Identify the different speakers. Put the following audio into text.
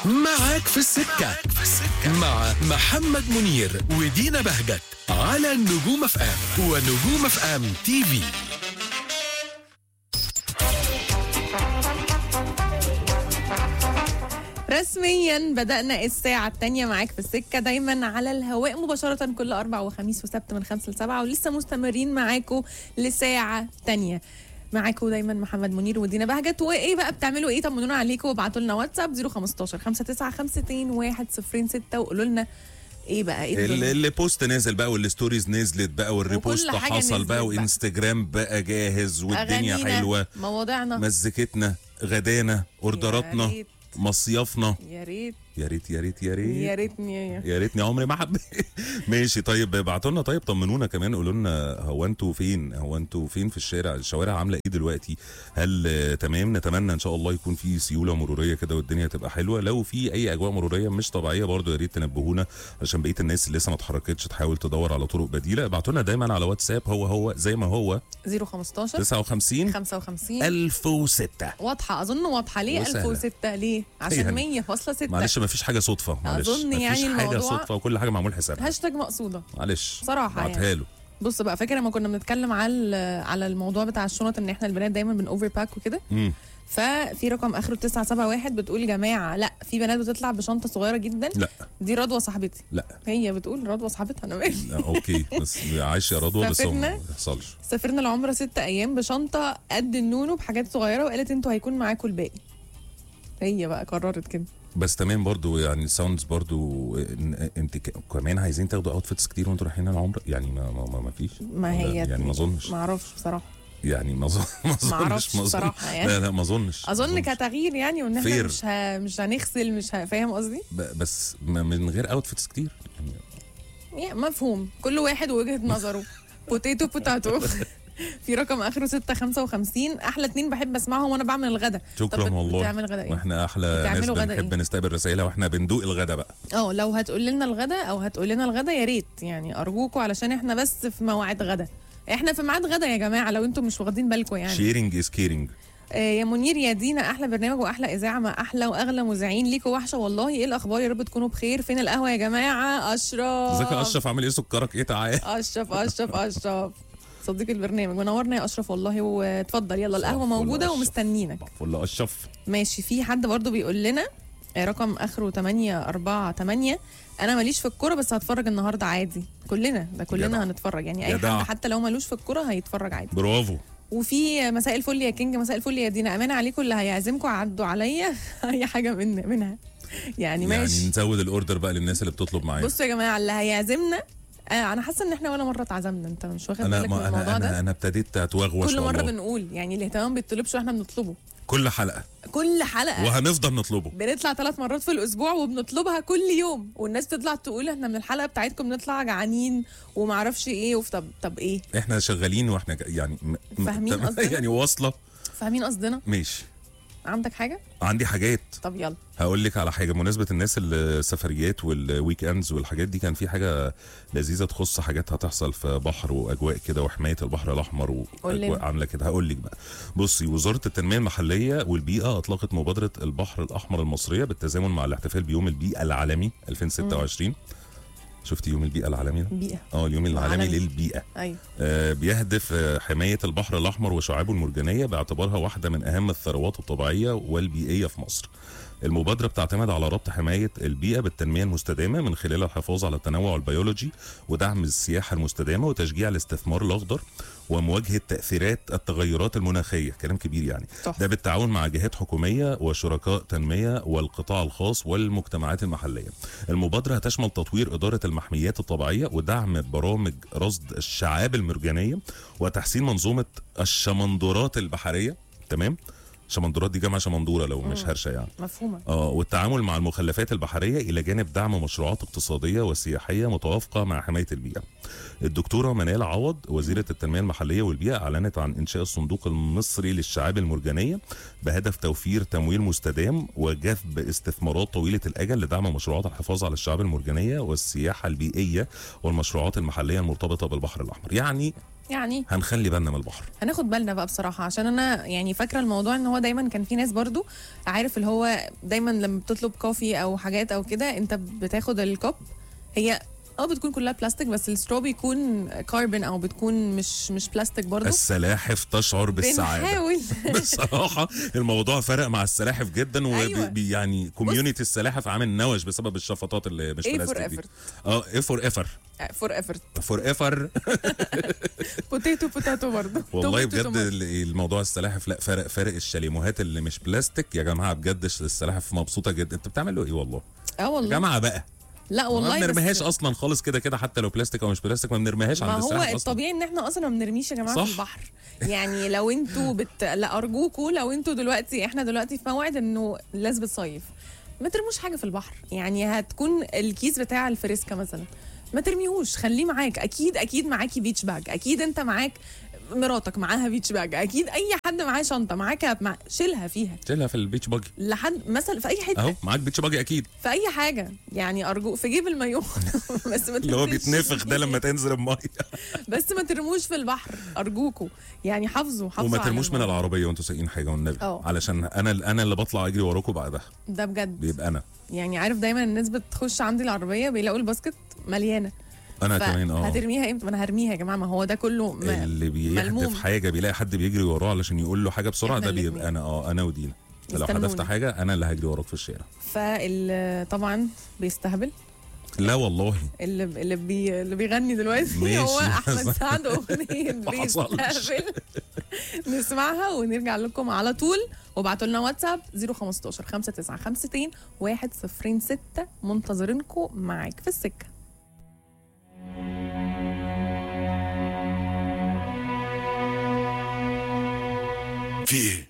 Speaker 1: معاك في السكة مع محمد منير ودينا بهجت على النجوم اف ام ونجوم اف ام تي في
Speaker 2: رسميا بدأنا الساعة الثانية معاك في السكة دايما على الهواء مباشرة كل أربع وخميس وسبت من خمسة لسبعة ولسه مستمرين معاكم لساعة تانية معاكم دايما محمد منير ودينا بهجت وايه بقى بتعملوا ايه طمنونا عليكم وابعتوا لنا واتساب 015 5952 106 وقولوا لنا ايه بقى ايه
Speaker 3: ال-
Speaker 2: الدنيا؟
Speaker 3: اللي بوست نازل بقى والستوريز نزلت بقى والريبوست
Speaker 2: وكل حاجة
Speaker 3: حصل
Speaker 2: نزلت
Speaker 3: بقى
Speaker 2: بقى.
Speaker 3: وانستجرام بقى جاهز والدنيا
Speaker 2: أغانينا،
Speaker 3: حلوه
Speaker 2: مواضيعنا
Speaker 3: مزيكتنا غدانا اوردراتنا
Speaker 2: ريت.
Speaker 3: مصيفنا
Speaker 2: يا ريت
Speaker 3: يا ريت يا ريت يا ريت
Speaker 2: يا ريتني يا
Speaker 3: يا ريتني عمري ما حبيت ماشي طيب ابعتوا لنا طيب طمنونا كمان قولوا لنا هو انتوا فين هو انتوا فين في الشارع الشوارع عامله ايه دلوقتي هل آه، تمام نتمنى ان شاء الله يكون في سيوله مروريه كده والدنيا تبقى حلوه لو في اي اجواء مروريه مش طبيعيه برضو يا ريت تنبهونا عشان بقيه الناس اللي لسه ما اتحركتش تحاول تدور على طرق بديله ابعتوا لنا دايما على واتساب هو هو زي ما هو
Speaker 2: 015
Speaker 3: 59
Speaker 2: 55
Speaker 3: 1006
Speaker 2: واضحة أظن واضحة ليه
Speaker 3: وسهلة.
Speaker 2: 1006 ليه؟ عشان
Speaker 3: يعني
Speaker 2: 100.6
Speaker 3: معلش ما فيش حاجه صدفه معلش
Speaker 2: أظن
Speaker 3: مفيش
Speaker 2: يعني
Speaker 3: حاجه
Speaker 2: الموضوع-
Speaker 3: صدفه وكل حاجه معمول حسابها
Speaker 2: هاشتاج مقصودة
Speaker 3: معلش
Speaker 2: صراحة
Speaker 3: بعتها
Speaker 2: يعني.
Speaker 3: له
Speaker 2: بص بقى فاكر لما كنا بنتكلم على على الموضوع بتاع الشنط ان احنا البنات دايما بن اوفر باك وكده
Speaker 3: مم.
Speaker 2: ففي رقم اخره 971 بتقول يا جماعه لا في بنات بتطلع بشنطه صغيره جدا
Speaker 3: لا
Speaker 2: دي رضوى صاحبتي
Speaker 3: لا
Speaker 2: هي بتقول رضوى صاحبتها انا مالي
Speaker 3: لا، اوكي بس عايش يا رضوى بس هو
Speaker 2: سافرنا.
Speaker 3: ما بيحصلش
Speaker 2: سافرنا العمره ست ايام بشنطه قد النونو بحاجات صغيره وقالت انتوا هيكون معاكم الباقي هي بقى قررت كده
Speaker 3: بس تمام برضو يعني ساوندز برضو إن- انت ك- كمان عايزين تاخدوا اوتفيتس كتير وانتوا رايحين العمره يعني ما ما, ما, ما فيش
Speaker 2: ما
Speaker 3: ولا-
Speaker 2: هي
Speaker 3: يعني ما اظنش
Speaker 2: ما اعرفش بصراحه
Speaker 3: يعني ما اظن ما اظنش
Speaker 2: أعرفش
Speaker 3: ما أظن-
Speaker 2: بصراحة يعني.
Speaker 3: لا لا ما اظنش
Speaker 2: اظن
Speaker 3: ما
Speaker 2: كتغيير يعني وان احنا
Speaker 3: Fair.
Speaker 2: مش ه... مش هنغسل مش ه... فاهم قصدي؟
Speaker 3: ب- بس ما- من غير اوتفيتس كتير يعني
Speaker 2: يعني مفهوم كل واحد ووجهه نظره بوتيتو بوتاتو في رقم اخره 655 احلى اتنين بحب اسمعهم وانا بعمل الغدا
Speaker 3: شكرا
Speaker 2: طب بت-
Speaker 3: والله
Speaker 2: بتعمل غدا ايه؟
Speaker 3: واحنا احلى ناس
Speaker 2: بتعملوا غدا
Speaker 3: بنحب
Speaker 2: إيه؟
Speaker 3: نستقبل رسائلها واحنا بندوق الغدا بقى
Speaker 2: اه لو هتقول لنا الغدا او هتقول لنا الغدا يا ريت يعني ارجوكوا علشان احنا بس في مواعيد غدا احنا في ميعاد غدا يا جماعه لو انتم مش واخدين بالكم يعني
Speaker 3: شيرنج از كيرنج
Speaker 2: آه يا منير يا دينا احلى برنامج واحلى اذاعه مع احلى واغلى مذيعين ليكوا وحشه والله ايه الاخبار يا رب تكونوا بخير فين القهوه يا جماعه اشرف
Speaker 3: ازيك يا اشرف عامل ايه سكرك ايه تعالى
Speaker 2: اشرف اشرف اشرف صديق البرنامج منورنا يا اشرف والله واتفضل يلا القهوه
Speaker 3: صباح الفل
Speaker 2: موجوده
Speaker 3: يا أشرف.
Speaker 2: ومستنيينك
Speaker 3: فل اشرف
Speaker 2: ماشي في حد برضو بيقول لنا آه، رقم اخره 848 انا ماليش في الكوره بس هتفرج النهارده عادي كلنا ده كلنا
Speaker 3: جدع.
Speaker 2: هنتفرج يعني اي
Speaker 3: جدع.
Speaker 2: حد حتى لو مالوش في الكوره هيتفرج عادي
Speaker 3: برافو
Speaker 2: وفي مساء الفل يا كينج مساء الفل يا دينا امانه عليكم اللي هيعزمكم عدوا عليا اي حاجه من منها يعني ماشي
Speaker 3: يعني نزود الاوردر بقى للناس اللي بتطلب معايا
Speaker 2: بصوا يا جماعه اللي هيعزمنا آه انا حاسه ان احنا ولا مره اتعزمنا انت مش واخد
Speaker 3: انا
Speaker 2: بالك من
Speaker 3: ما
Speaker 2: الموضوع
Speaker 3: انا
Speaker 2: ده
Speaker 3: انا انا ابتديت اتوغوش
Speaker 2: كل مره
Speaker 3: والله.
Speaker 2: بنقول يعني الاهتمام بيطلبش واحنا بنطلبه
Speaker 3: كل حلقه
Speaker 2: كل حلقه
Speaker 3: وهنفضل نطلبه
Speaker 2: بنطلع ثلاث مرات في الاسبوع وبنطلبها كل يوم والناس تطلع تقول احنا من الحلقه بتاعتكم بنطلع جعانين ومعرفش ايه وف- طب طب ايه
Speaker 3: احنا شغالين واحنا ج- يعني م- م-
Speaker 2: فاهمين
Speaker 3: تمام؟
Speaker 2: قصدنا؟
Speaker 3: يعني واصله
Speaker 2: فاهمين قصدنا
Speaker 3: ماشي
Speaker 2: عندك حاجه
Speaker 3: عندي حاجات
Speaker 2: طب يلا
Speaker 3: هقول لك على حاجه بمناسبه الناس اللي السفريات والويك اندز والحاجات دي كان في حاجه لذيذه تخص حاجات هتحصل في بحر واجواء كده وحمايه البحر الاحمر
Speaker 2: قول لنا.
Speaker 3: واجواء عامله كده هقول لك بقى بصي وزاره التنميه المحليه والبيئه اطلقت مبادره البحر الاحمر المصريه بالتزامن مع الاحتفال بيوم البيئه العالمي 2026 شفتي يوم البيئه العالمي ده؟
Speaker 2: بيئه
Speaker 3: اه اليوم العالمي
Speaker 2: العالمي.
Speaker 3: للبيئه
Speaker 2: ايوه
Speaker 3: آه، بيهدف آه، حماية البحر الأحمر وشعابه المرجانية باعتبارها واحدة من أهم الثروات الطبيعية والبيئية في مصر المبادرة بتعتمد على ربط حماية البيئة بالتنمية المستدامة من خلال الحفاظ على التنوع البيولوجي ودعم السياحة المستدامة وتشجيع الاستثمار الأخضر ومواجهة تأثيرات التغيرات المناخية كلام كبير يعني
Speaker 2: تحفة.
Speaker 3: ده بالتعاون مع جهات حكومية وشركاء تنمية والقطاع الخاص والمجتمعات المحلية المبادرة هتشمل تطوير إدارة المحميات الطبيعية ودعم برامج رصد الشعاب المرجانية وتحسين منظومة الشمندرات البحرية تمام شمندرات دي جمع شمندورة لو مش هرشة يعني
Speaker 2: مفهومه
Speaker 3: اه والتعامل مع المخلفات البحريه الى جانب دعم مشروعات اقتصاديه وسياحيه متوافقه مع حمايه البيئه. الدكتوره منال عوض وزيره التنميه المحليه والبيئه اعلنت عن انشاء الصندوق المصري للشعاب المرجانيه بهدف توفير تمويل مستدام وجذب استثمارات طويله الاجل لدعم مشروعات الحفاظ على الشعاب المرجانيه والسياحه البيئيه والمشروعات المحليه المرتبطه بالبحر الاحمر. يعني
Speaker 2: يعني
Speaker 3: هنخلي بالنا من البحر
Speaker 2: هناخد بالنا بقى بصراحه عشان انا يعني فاكره الموضوع ان هو دايما كان في ناس برضو عارف اللي هو دايما لما بتطلب كوفي او حاجات او كده انت بتاخد الكوب هي اه بتكون كلها بلاستيك بس السترو بيكون كاربون او بتكون مش مش بلاستيك برضو
Speaker 3: السلاحف تشعر بالسعاده
Speaker 2: بنحاول
Speaker 3: بصراحه الموضوع فرق مع السلاحف جدا
Speaker 2: أيوة.
Speaker 3: وبي يعني كوميونتي السلاحف عامل نوش بسبب الشفطات اللي مش
Speaker 2: A for
Speaker 3: بلاستيك دي
Speaker 2: effort.
Speaker 3: اه ايه فور ايفر
Speaker 2: فور ايفورت
Speaker 3: فور ايفر
Speaker 2: بوتيتو بوتاتو برضو
Speaker 3: والله
Speaker 2: توماتو
Speaker 3: بجد
Speaker 2: توماتو.
Speaker 3: ال- الموضوع السلاحف لا فرق فرق الشاليموهات اللي مش بلاستيك يا جماعه بجد السلاحف مبسوطه جدا انت بتعملوا ايه والله
Speaker 2: اه
Speaker 3: يا
Speaker 2: والله
Speaker 3: جماعه بقى
Speaker 2: لا
Speaker 3: ما
Speaker 2: والله
Speaker 3: بنرميهاش
Speaker 2: بس
Speaker 3: اصلا خالص كده كده حتى لو بلاستيك او مش بلاستيك ما بنرميهاش
Speaker 2: ما
Speaker 3: عند
Speaker 2: هو
Speaker 3: السلاحف اصلا
Speaker 2: الطبيعي ان احنا اصلا ما بنرميش يا جماعه
Speaker 3: صح.
Speaker 2: في البحر يعني لو انتوا بت... لا ارجوكوا لو انتوا دلوقتي احنا دلوقتي في موعد انه الناس بتصيف ما ترموش حاجه في البحر يعني هتكون الكيس بتاع الفريسكا مثلا ما ترميهوش خليه معاك اكيد اكيد معاكي بيتش باج اكيد انت معاك مراتك معاها بيتش باج اكيد اي حد معاه شنطه معاك مع... شيلها فيها
Speaker 3: شيلها في البيتش باجي
Speaker 2: لحد مثلا في اي حته
Speaker 3: اهو معاك بيتش باجي اكيد
Speaker 2: في اي حاجه يعني ارجو في جيب المايو بس ما
Speaker 3: اللي هو
Speaker 2: تنسيش.
Speaker 3: بيتنفخ ده لما تنزل الميه
Speaker 2: بس ما ترموش في البحر ارجوكوا يعني حافظوا حافظوا
Speaker 3: وما
Speaker 2: على
Speaker 3: ترموش من
Speaker 2: الموضوع.
Speaker 3: العربيه وانتوا سايقين حاجه والنبي
Speaker 2: اه.
Speaker 3: علشان انا انا اللي بطلع اجري وراكم بعدها
Speaker 2: ده بجد
Speaker 3: بيبقى انا
Speaker 2: يعني عارف دايما الناس بتخش عندي العربيه بيلاقوا الباسكت مليانه
Speaker 3: انا كمان اه
Speaker 2: هترميها امتى ما انا هرميها يا جماعه ما هو ده كله م...
Speaker 3: اللي بيحدف
Speaker 2: ملموم.
Speaker 3: حاجه بيلاقي حد بيجري وراه علشان يقول له حاجه بسرعه
Speaker 2: احنا
Speaker 3: ده
Speaker 2: الاتنين.
Speaker 3: بيبقى انا اه انا ودينا فلو
Speaker 2: يستنوني.
Speaker 3: حدفت حاجه انا اللي هجري وراك في الشارع
Speaker 2: فال طبعا بيستهبل
Speaker 3: لا والله
Speaker 2: اللي اللي, بي... اللي بيغني دلوقتي
Speaker 3: ماشي.
Speaker 2: هو احمد سعد اغنيه
Speaker 3: ما حصلش.
Speaker 2: بيستهبل نسمعها ونرجع لكم على طول وابعتوا لنا واتساب 015 5952 106 منتظرينكم معاك في السكه
Speaker 1: في ايه